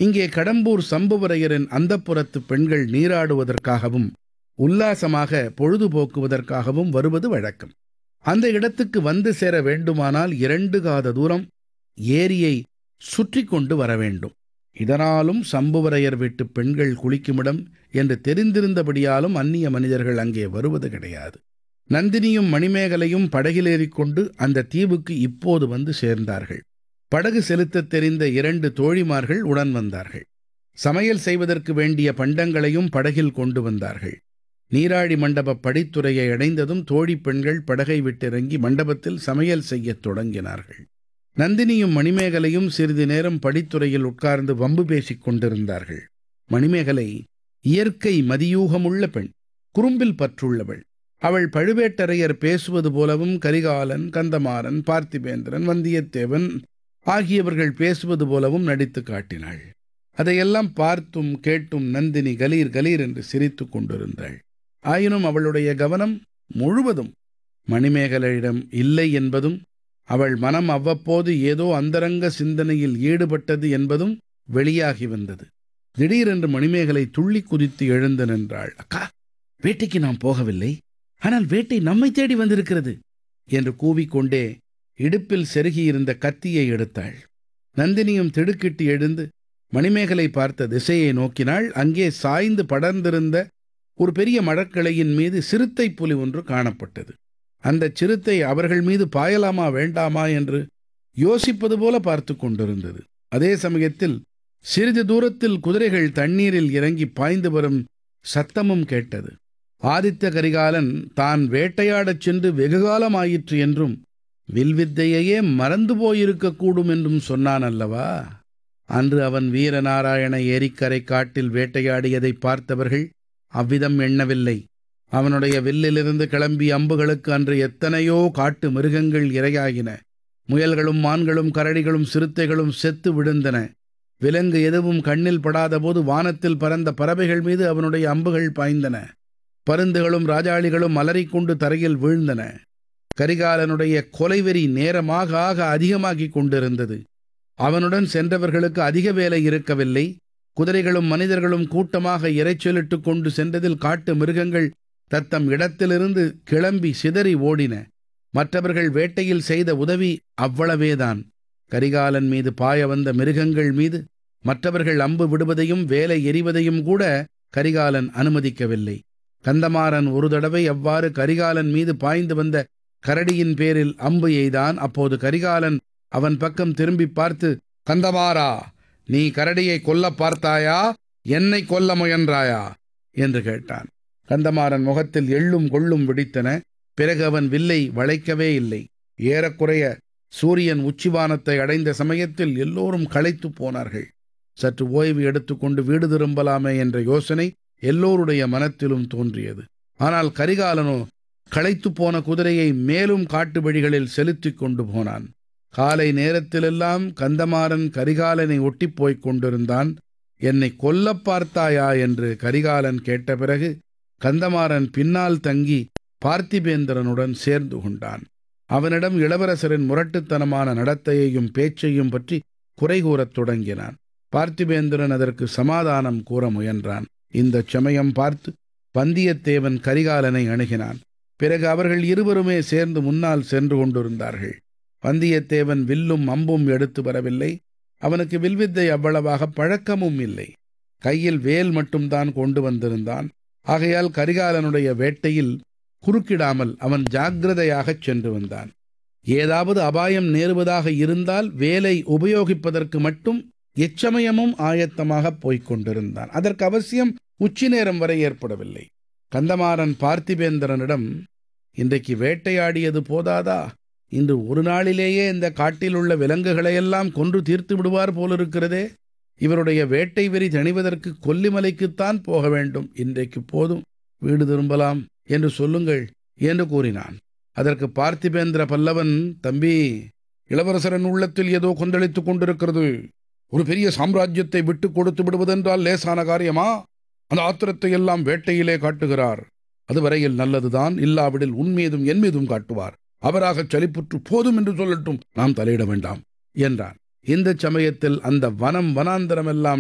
இங்கே கடம்பூர் சம்புவரையரின் அந்தப்புறத்து பெண்கள் நீராடுவதற்காகவும் உல்லாசமாக பொழுதுபோக்குவதற்காகவும் வருவது வழக்கம் அந்த இடத்துக்கு வந்து சேர வேண்டுமானால் இரண்டு காத தூரம் ஏரியை சுற்றி கொண்டு வர வேண்டும் இதனாலும் சம்புவரையர் வீட்டு பெண்கள் குளிக்குமிடம் என்று தெரிந்திருந்தபடியாலும் அந்நிய மனிதர்கள் அங்கே வருவது கிடையாது நந்தினியும் மணிமேகலையும் படகிலேறிக் கொண்டு அந்த தீவுக்கு இப்போது வந்து சேர்ந்தார்கள் படகு செலுத்தத் தெரிந்த இரண்டு தோழிமார்கள் உடன் வந்தார்கள் சமையல் செய்வதற்கு வேண்டிய பண்டங்களையும் படகில் கொண்டு வந்தார்கள் நீராழி மண்டப படித்துறையை அடைந்ததும் தோழி பெண்கள் படகை விட்டிறங்கி மண்டபத்தில் சமையல் செய்யத் தொடங்கினார்கள் நந்தினியும் மணிமேகலையும் சிறிது நேரம் படித்துறையில் உட்கார்ந்து வம்பு பேசிக் கொண்டிருந்தார்கள் மணிமேகலை இயற்கை மதியூகமுள்ள பெண் குறும்பில் பற்றுள்ளவள் அவள் பழுவேட்டரையர் பேசுவது போலவும் கரிகாலன் கந்தமாறன் பார்த்திபேந்திரன் வந்தியத்தேவன் ஆகியவர்கள் பேசுவது போலவும் நடித்து காட்டினாள் அதையெல்லாம் பார்த்தும் கேட்டும் நந்தினி கலீர் கலீர் என்று சிரித்து கொண்டிருந்தாள் ஆயினும் அவளுடைய கவனம் முழுவதும் மணிமேகலையிடம் இல்லை என்பதும் அவள் மனம் அவ்வப்போது ஏதோ அந்தரங்க சிந்தனையில் ஈடுபட்டது என்பதும் வெளியாகி வந்தது திடீரென்று மணிமேகலை துள்ளி குதித்து எழுந்து நின்றாள் அக்கா வேட்டைக்கு நாம் போகவில்லை ஆனால் வேட்டை நம்மை தேடி வந்திருக்கிறது என்று கூவிக்கொண்டே இடுப்பில் செருகியிருந்த கத்தியை எடுத்தாள் நந்தினியும் திடுக்கிட்டு எழுந்து மணிமேகலை பார்த்த திசையை நோக்கினாள் அங்கே சாய்ந்து படர்ந்திருந்த ஒரு பெரிய மடக்கிளையின் மீது சிறுத்தை புலி ஒன்று காணப்பட்டது அந்த சிறுத்தை அவர்கள் மீது பாயலாமா வேண்டாமா என்று யோசிப்பது போல பார்த்து கொண்டிருந்தது அதே சமயத்தில் சிறிது தூரத்தில் குதிரைகள் தண்ணீரில் இறங்கி பாய்ந்து வரும் சத்தமும் கேட்டது ஆதித்த கரிகாலன் தான் வேட்டையாடச் சென்று வெகுகாலம் ஆயிற்று என்றும் வில்வித்தையையே மறந்து போயிருக்கக்கூடும் என்றும் சொன்னான் அல்லவா அன்று அவன் வீரநாராயண ஏரிக்கரை காட்டில் வேட்டையாடியதை பார்த்தவர்கள் அவ்விதம் எண்ணவில்லை அவனுடைய வில்லிலிருந்து கிளம்பிய அம்புகளுக்கு அன்று எத்தனையோ காட்டு மிருகங்கள் இரையாகின முயல்களும் மான்களும் கரடிகளும் சிறுத்தைகளும் செத்து விழுந்தன விலங்கு எதுவும் கண்ணில் படாதபோது வானத்தில் பறந்த பறவைகள் மீது அவனுடைய அம்புகள் பாய்ந்தன பருந்துகளும் ராஜாளிகளும் அலறிக்கொண்டு தரையில் வீழ்ந்தன கரிகாலனுடைய கொலைவெறி நேரமாக ஆக அதிகமாகிக் கொண்டிருந்தது அவனுடன் சென்றவர்களுக்கு அதிக வேலை இருக்கவில்லை குதிரைகளும் மனிதர்களும் கூட்டமாக இரைச்சலிட்டு கொண்டு சென்றதில் காட்டு மிருகங்கள் தத்தம் இடத்திலிருந்து கிளம்பி சிதறி ஓடின மற்றவர்கள் வேட்டையில் செய்த உதவி அவ்வளவேதான் கரிகாலன் மீது பாய வந்த மிருகங்கள் மீது மற்றவர்கள் அம்பு விடுவதையும் வேலை எறிவதையும் கூட கரிகாலன் அனுமதிக்கவில்லை கந்தமாறன் ஒரு தடவை அவ்வாறு கரிகாலன் மீது பாய்ந்து வந்த கரடியின் பேரில் அம்பு எய்தான் அப்போது கரிகாலன் அவன் பக்கம் திரும்பி பார்த்து கந்தமாறா நீ கரடியை கொல்ல பார்த்தாயா என்னை கொல்ல முயன்றாயா என்று கேட்டான் கந்தமாறன் முகத்தில் எள்ளும் கொள்ளும் வெடித்தன பிறகு அவன் வில்லை வளைக்கவே இல்லை ஏறக்குறைய சூரியன் உச்சிவானத்தை அடைந்த சமயத்தில் எல்லோரும் களைத்து போனார்கள் சற்று ஓய்வு எடுத்துக்கொண்டு வீடு திரும்பலாமே என்ற யோசனை எல்லோருடைய மனத்திலும் தோன்றியது ஆனால் கரிகாலனோ களைத்து போன குதிரையை மேலும் காட்டு வழிகளில் செலுத்திக் கொண்டு போனான் காலை நேரத்திலெல்லாம் கந்தமாறன் கரிகாலனை ஒட்டிப் போய்க் கொண்டிருந்தான் என்னை கொல்லப் பார்த்தாயா என்று கரிகாலன் கேட்ட பிறகு கந்தமாறன் பின்னால் தங்கி பார்த்திபேந்திரனுடன் சேர்ந்து கொண்டான் அவனிடம் இளவரசரின் முரட்டுத்தனமான நடத்தையையும் பேச்சையும் பற்றி குறை கூறத் தொடங்கினான் பார்த்திபேந்திரன் அதற்கு சமாதானம் கூற முயன்றான் இந்த சமயம் பார்த்து வந்தியத்தேவன் கரிகாலனை அணுகினான் பிறகு அவர்கள் இருவருமே சேர்ந்து முன்னால் சென்று கொண்டிருந்தார்கள் வந்தியத்தேவன் வில்லும் அம்பும் எடுத்து வரவில்லை அவனுக்கு வில்வித்தை அவ்வளவாக பழக்கமும் இல்லை கையில் வேல் மட்டும்தான் கொண்டு வந்திருந்தான் ஆகையால் கரிகாலனுடைய வேட்டையில் குறுக்கிடாமல் அவன் ஜாக்கிரதையாகச் சென்று வந்தான் ஏதாவது அபாயம் நேருவதாக இருந்தால் வேலை உபயோகிப்பதற்கு மட்டும் எச்சமயமும் ஆயத்தமாக போய்க் கொண்டிருந்தான் அதற்கு அவசியம் உச்சி நேரம் வரை ஏற்படவில்லை கந்தமாறன் பார்த்திபேந்திரனிடம் இன்றைக்கு வேட்டையாடியது போதாதா இன்று ஒரு நாளிலேயே இந்த காட்டில் உள்ள விலங்குகளையெல்லாம் கொன்று தீர்த்து விடுவார் போலிருக்கிறதே இவருடைய வேட்டை வெறி தணிவதற்கு கொல்லிமலைக்குத்தான் போக வேண்டும் இன்றைக்கு போதும் வீடு திரும்பலாம் என்று சொல்லுங்கள் என்று கூறினான் அதற்கு பார்த்திபேந்திர பல்லவன் தம்பி இளவரசரன் உள்ளத்தில் ஏதோ கொந்தளித்துக் கொண்டிருக்கிறது ஒரு பெரிய சாம்ராஜ்யத்தை விட்டு கொடுத்து விடுவதென்றால் லேசான காரியமா அந்த ஆத்திரத்தை எல்லாம் வேட்டையிலே காட்டுகிறார் அதுவரையில் நல்லதுதான் இல்லாவிடில் உன் மீதும் என் மீதும் காட்டுவார் அவராகச் சலிப்புற்று போதும் என்று சொல்லட்டும் நாம் தலையிட வேண்டாம் என்றான் இந்த சமயத்தில் அந்த வனம் வனாந்தரமெல்லாம்